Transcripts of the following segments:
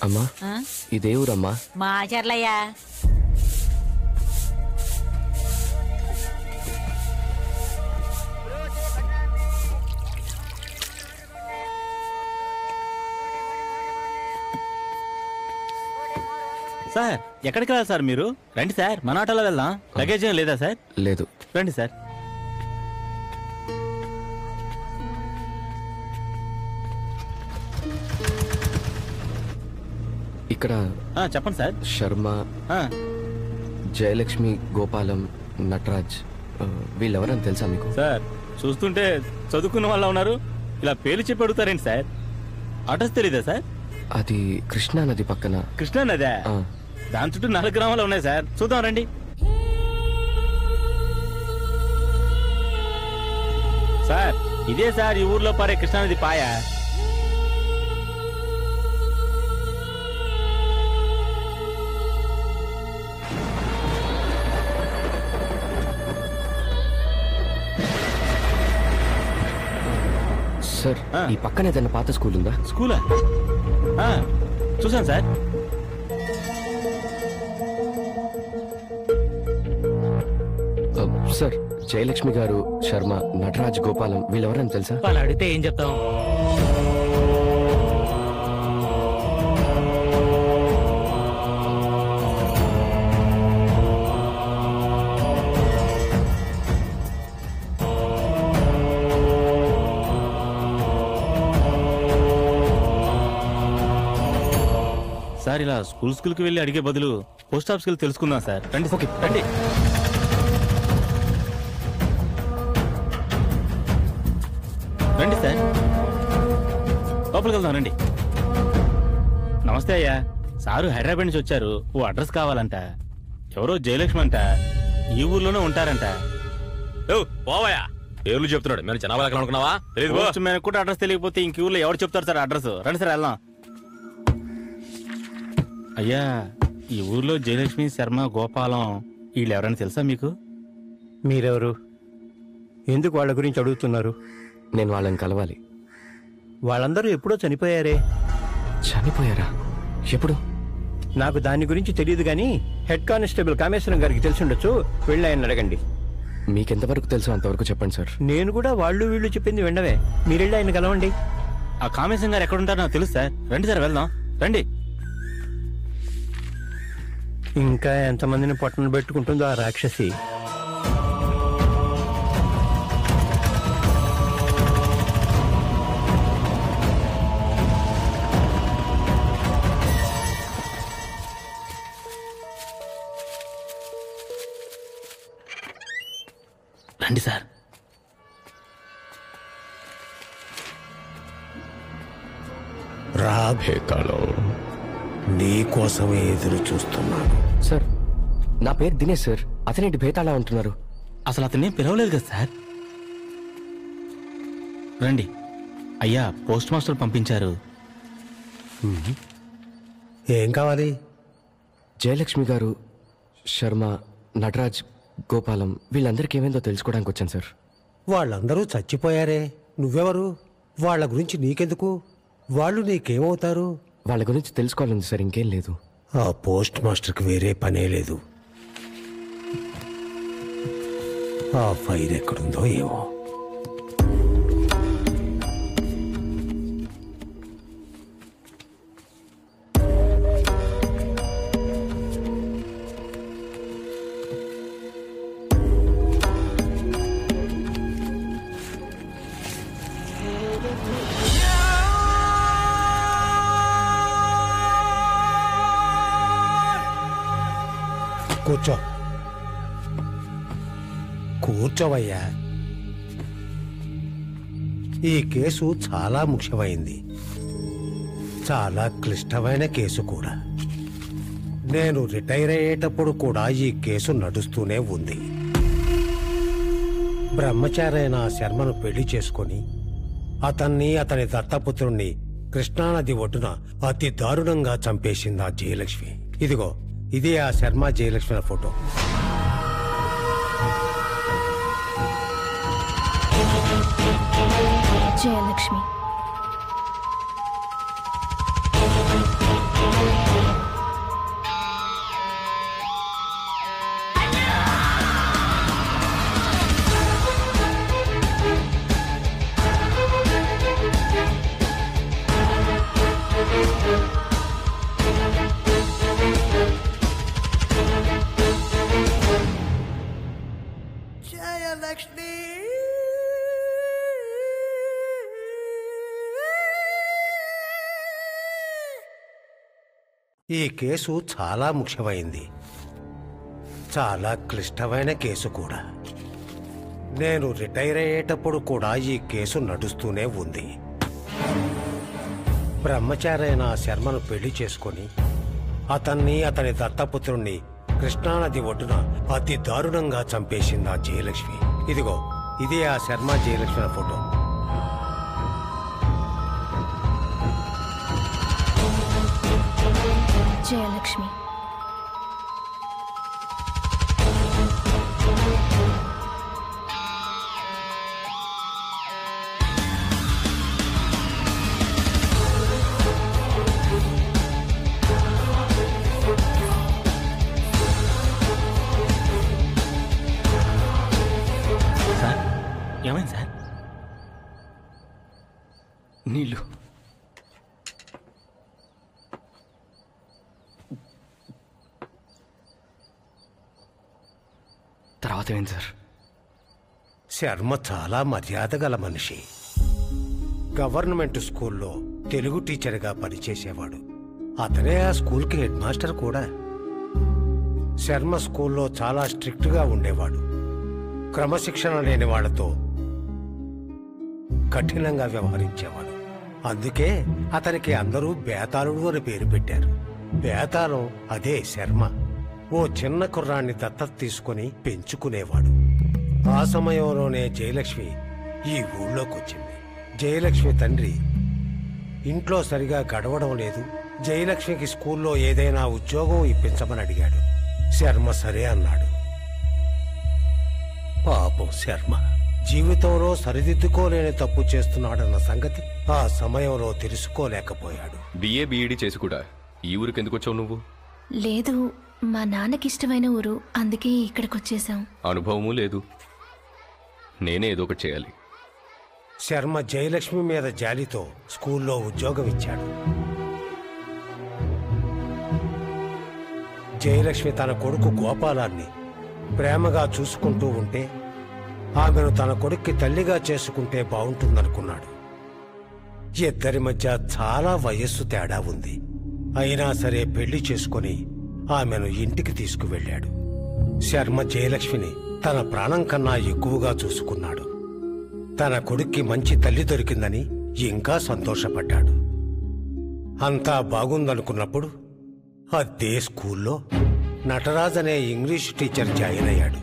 అమ్మా ఆ? ఇదే ఊరమ్మా మా చర్లయ్యా సార్ ఎక్కడికి వెళ్ళాలి సార్ మీరు రండి సార్ మన ఆటోలో వెళ్దాం లగేజ్ ఏం లేదా సార్ లేదు రండి సార్ ఇక్కడ ఆ, చెప్పండి సార్ శర్మ ఆ, జయలక్ష్మి గోపాలం నటరాజ్ ఆ, వీళ్ళెవరని తెలుసా మీకు సార్ చూస్తుంటే చదువుకున్న వాళ్ళ ఉన్నారు ఇలా పేర్లు చెప్పి అడుగుతారేంటి సార్ అడ్రస్ తెలీదా సార్ అది కృష్ణా నది పక్కన కృష్ణా నదే ఆ, దాని చుట్టూ నాలుగు గ్రామాలు ఉన్నాయి సార్ చూద్దాం రండి సార్ ఇదే సార్ ఈ ఊర్లో పారే కృష్ణానది పాయ సార్ ఆ. ఈ పక్కన ఏదైనా పాత స్కూల్ ఉందా స్కూలా ఆ, చూసాను సార్ ఆ, సార్ జయలక్ష్మి గారు శర్మ నటరాజ్ గోపాలం వీళ్ళెవరని తెలుసా వాళ్ళు అడిగితే ఏం చెప్తాం సార్ ఇలా స్కూల్ స్కూల్కి వెళ్ళి అడిగే బదులు పోస్ట్ ఆఫీస్కి వెళ్ళి తెలుసుకుందాం సార్ రండి ఓకే రండి రండి సార్ లోపలికి వెళ్దాం రండి నమస్తే అయ్యా సారు హైదరాబాద్ నుంచి వచ్చారు ఓ అడ్రస్ కావాలంట ఎవరో జయలక్ష్మి అంట ఈ ఊర్లోనే ఉంటారంట పోవాయా పేర్లు చెప్తున్నాడు మేము జనాభా లెక్కలు అనుకున్నావా తెలియదు పో. పోస్ట్ మ్యాన్ కూడా అడ్రస్ తెలియకపోతే ఇంక ఊర్లో ఎవరు చెప్తారు సార్ అడ్రస్ రండి సార్ వెళ్దాం అయ్యా ఈ ఊర్లో జయలక్ష్మి శర్మ గోపాలం వీళ్ళు ఎవరైనా తెలుసా మీకు మీరెవరు ఎందుకు వాళ్ళ గురించి అడుగుతున్నారు నేను వాళ్ళని కలవాలి వాళ్ళందరూ ఎప్పుడో చనిపోయారే చనిపోయారా ఎప్పుడు నాకు దాని గురించి తెలియదు కానీ హెడ్ కానిస్టేబుల్ కామేశ్వరం గారికి తెలిసి ఉండొచ్చు వెళ్ళి ఆయన అడగండి మీకెంతవరకు తెలుసో అంతవరకు చెప్పండి సార్ నేను కూడా వాళ్ళు వీళ్ళు చెప్పింది వినవే మీరెళ్ళి ఆయన కలవండి ఆ కామేశం గారు ఎక్కడ ఉంటారో నాకు తెలుసు సార్ రండి సార్ వెళ్దాం రండి ఇంకా ఎంతమందిని పొట్టను పెట్టుకుంటుందో ఆ రాక్షసి రండి సార్ రాబే కాలం నీ కోసమే ఎదురు చూస్తున్నాను సార్ నా పేరు దినేష్ సార్ అతనేంటి భేతాళా అంటున్నారు అసలు అతన్ని పిలవలేదు కదా సార్ రండి అయ్యా పోస్ట్ మాస్టర్ పంపించారు ఏం కావాలి జయలక్ష్మి గారు శర్మ నటరాజ్ గోపాలం వీళ్ళందరికీ ఏమైందో తెలుసుకోవడానికి వచ్చాను సార్ వాళ్ళందరూ చచ్చిపోయారే నువ్వెవరు వాళ్ళ గురించి నీకెందుకు వాళ్ళు నీకేమవుతారు వాళ్ళ గురించి తెలుసుకోవాలంది సార్ ఇంకేం లేదు ఆ పోస్ట్ మాస్టర్కి వేరే పనే లేదు ఆ ఫైల్ ఎక్కడుందో ఏమో కూర్చో కూర్చోవయ్యా ఈ కేసు చాలా ముఖ్యమైంది చాలా క్లిష్టమైన కేసు కూడా నేను రిటైర్ అయ్యేటప్పుడు కూడా ఈ కేసు నడుస్తూనే ఉంది బ్రహ్మచారైన ఆ శర్మను పెళ్లి చేసుకొని అతన్ని అతని దత్తపుత్రుణ్ణి కృష్ణానది ఒడ్డున అతి దారుణంగా చంపేసింది ఆ జయలక్ష్మి ఇదిగో ఇదే ఆ శర్మ జయలక్ష్మి ఫోటో జయలక్ష్మి ఈ కేసు చాలా ముఖ్యమైంది చాలా క్లిష్టమైన కేసు కూడా నేను రిటైర్ అయ్యేటప్పుడు కూడా ఈ కేసు నడుస్తూనే ఉంది బ్రహ్మచారైన ఆ శర్మను పెళ్లి చేసుకొని అతన్ని అతని దత్తపుత్రుణ్ణి కృష్ణానది ఒడ్డున అతి దారుణంగా చంపేసింది ఆ జయలక్ష్మి ఇదిగో ఇదే ఆ శర్మ జయలక్ష్మి ఫోటో జయలక్ష్మి సార్ ఏమైంది సార్ నీళ్ళు తర్వాత ఏంటి సార్ శర్మ చాలా మర్యాద గల మనిషి గవర్నమెంట్ స్కూల్లో తెలుగు టీచర్గా పనిచేసేవాడు అతనే ఆ స్కూల్కి హెడ్ మాస్టర్ కూడా శర్మ స్కూల్లో చాలా స్ట్రిక్ట్గా ఉండేవాడు క్రమశిక్షణ లేని వాళ్ళతో కఠినంగా వ్యవహరించేవాడు అందుకే అతనికి అందరూ బేతాళుడు అని పేరు పెట్టారు బేతాళం అదే శర్మ ఓ చిన్న కుర్రాన్ని దత్తత తీసుకొని పెంచుకునేవాడు ఆ సమయంలోనే జయలక్ష్మి ఈ ఊళ్ళోకి వచ్చింది జయలక్ష్మి తండ్రి ఇంట్లో సరిగా గడవడం లేదు జయలక్ష్మికి స్కూల్లో ఏదైనా ఉద్యోగం ఇప్పించమని అడిగాడు శర్మ సరే అన్నాడు పాపం శర్మ జీవితంలో సరిదిద్దుకోలేని తప్పు చేస్తున్నాడన్న సంగతి ఆ సమయంలో తెలుసుకోలేకపోయాడు బిఏ బీఈడి చేసి కూడా ఈ ఊరికి ఎందుకు వచ్చావు నువ్వు లేదు మా నాన్నకి ఇష్టమైన ఊరు అందుకే ఇక్కడికి వచ్చేసాం అనుభవము లేదు నేనే ఏదో ఒకటి చేయాలి శర్మ జయలక్ష్మి మీద జాలితో స్కూల్లో ఉద్యోగం ఇచ్చాడు జయలక్ష్మి తన కొడుకు గోపాలాన్ని ప్రేమగా చూసుకుంటూ ఉంటే ఆమెను తన కొడుక్కి తల్లిగా చేసుకుంటే బాగుంటుందనుకున్నాడు ఇద్దరి మధ్య చాలా వయస్సు తేడా ఉంది అయినా సరే పెళ్లి చేసుకొని ఆమెను ఇంటికి తీసుకువెళ్ళాడు శర్మ జయలక్ష్మిని తన ప్రాణం కన్నా ఎక్కువగా చూసుకున్నాడు తన కొడుక్కి మంచి తల్లి దొరికిందని ఇంకా సంతోషపడ్డాడు అంతా బాగుందనుకున్నప్పుడు అదే స్కూల్లో నటరాజ్ అనే ఇంగ్లీష్ టీచర్ జాయిన్ అయ్యాడు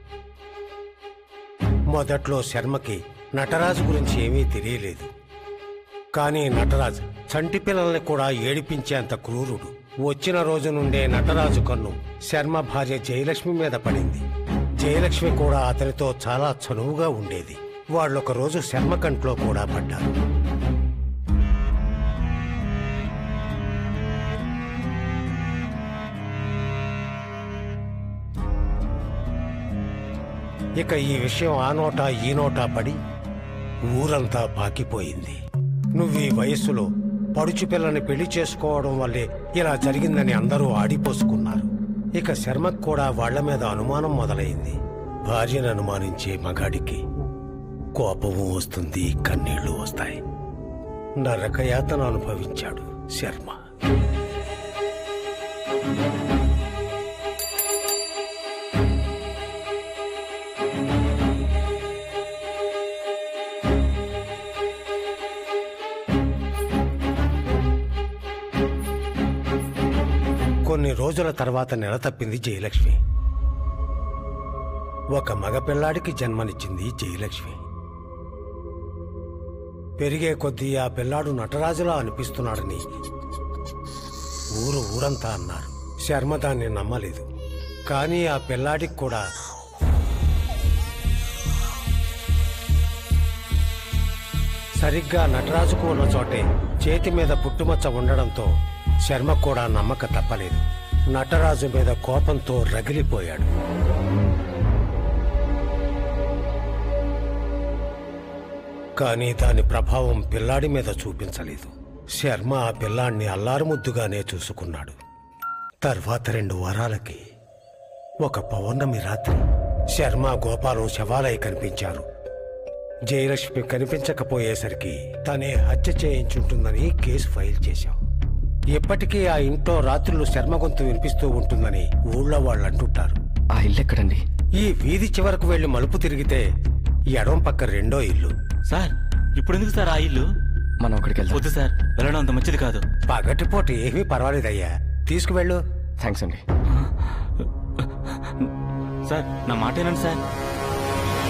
మొదట్లో శర్మకి నటరాజు గురించి ఏమీ తెలియలేదు కానీ నటరాజ్ చంటి పిల్లల్ని కూడా ఏడిపించేంత క్రూరుడు వచ్చిన రోజు నుండే నటరాజు కన్ను శర్మ భార్య జయలక్ష్మి మీద పడింది జయలక్ష్మి కూడా అతనితో చాలా చనువుగా ఉండేది వాళ్ళొక రోజు శర్మ కంట్లో కూడా పడ్డారు ఇక ఈ విషయం ఆ నోటా ఈ నోటా పడి ఊరంతా పాకిపోయింది నువ్వు ఈ వయస్సులో పడుచు పిల్లని పెళ్లి చేసుకోవడం వల్లే ఇలా జరిగిందని అందరూ ఆడిపోసుకున్నారు ఇక శర్మకు కూడా వాళ్ల మీద అనుమానం మొదలైంది భార్యను అనుమానించే మగాడికి కోపము వస్తుంది కన్నీళ్లు వస్తాయి నరకయాతన అనుభవించాడు శర్మ కొన్ని రోజుల తర్వాత నెల తప్పింది జయలక్ష్మి ఒక మగ పిల్లాడికి జన్మనిచ్చింది జయలక్ష్మి పెరిగే కొద్దీ ఆ పిల్లాడు నటరాజులా అనిపిస్తున్నాడని ఊరు ఊరంతా అన్నారు శర్మ దాన్ని నమ్మలేదు కానీ ఆ పిల్లాడికి కూడా సరిగ్గా నటరాజుకు ఉన్న చోటే చేతి మీద పుట్టుమచ్చ ఉండడంతో శర్మ కూడా నమ్మక తప్పలేదు నటరాజు మీద కోపంతో రగిలిపోయాడు కానీ దాని ప్రభావం పిల్లాడి మీద చూపించలేదు శర్మ ఆ పిల్లాడిని అల్లారుముద్దుగానే చూసుకున్నాడు తర్వాత రెండు వారాలకి ఒక పౌర్ణమి రాత్రి శర్మ గోపాలం శవాలయ కనిపించారు జయలక్ష్మి కనిపించకపోయేసరికి తనే హత్య చేయించుంటుందని కేసు ఫైల్ చేశాం ఎప్పటికీ ఆ ఇంట్లో రాత్రులు శర్మ గొంతు వినిపిస్తూ ఉంటుందని ఊళ్ళో వాళ్ళు అంటుంటారు ఆ ఇల్లు ఎక్కడండి ఈ వీధి చివరకు వెళ్లి మలుపు తిరిగితే ఈ ఎడమ పక్క రెండో ఇల్లు సార్ ఇప్పుడు ఎందుకు సార్ ఆ ఇల్లు మనం అక్కడికి వెళ్దాం వద్దు సార్ వెళ్ళడం అంత మంచిది కాదు పగటిపూట ఏమీ పర్వాలేదయ్యా తీసుకువెళ్ళు థ్యాంక్స్ అండి సార్ నా మాట ఏనండి సార్